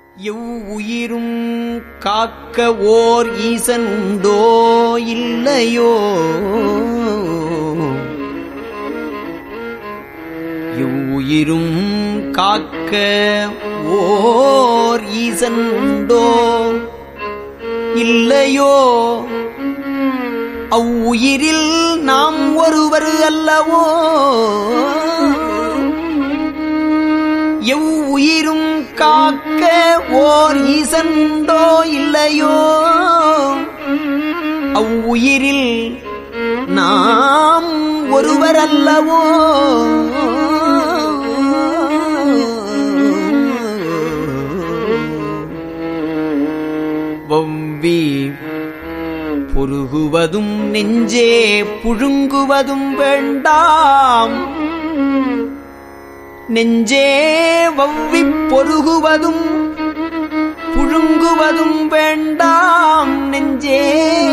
எவ்வுயிரும் காக்க ஓர் ஈசன் உண்டோ இல்லையோ எவ்வுயிரும் காக்க ஓர் ஈசன் உண்டோ இல்லையோ அவ்வுயிரில் நாம் ஒருவர் அல்லவோ எவ்வுயிரும் காக்க ஓர் ஈசன்டோ இல்லையோ அவ்வுயிரில் நாம் ஒருவர் அல்லவோ வவ்வி பொருகுவதும் நெஞ்சே புழுங்குவதும் வேண்டாம் நெஞ்சே வவ்விப் பொருகுவதும் புழுங்குவதும் வேண்டாம் நெஞ்சே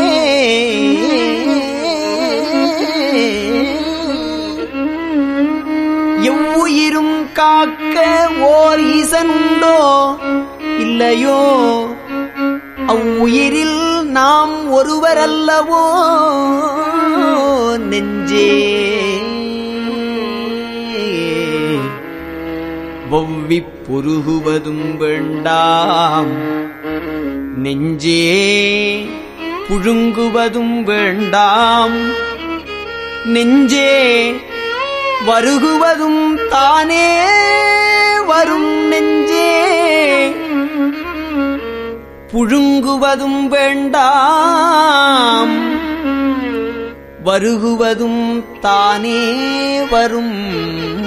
எவ்வுயிரும் காக்க ஓர் ஈசனுண்டோ இல்லையோ அவ்வுயிரில் நாம் ஒருவரல்லவோ நெஞ்சே வவ்விப் பொருகுவதும் வேண்டாம் நெஞ்சே புழுங்குவதும் வேண்டாம் நெஞ்சே வருகுவதும் தானே வரும் நெஞ்சே புழுங்குவதும் வேண்டாம் வருகுவதும் தானே வரும்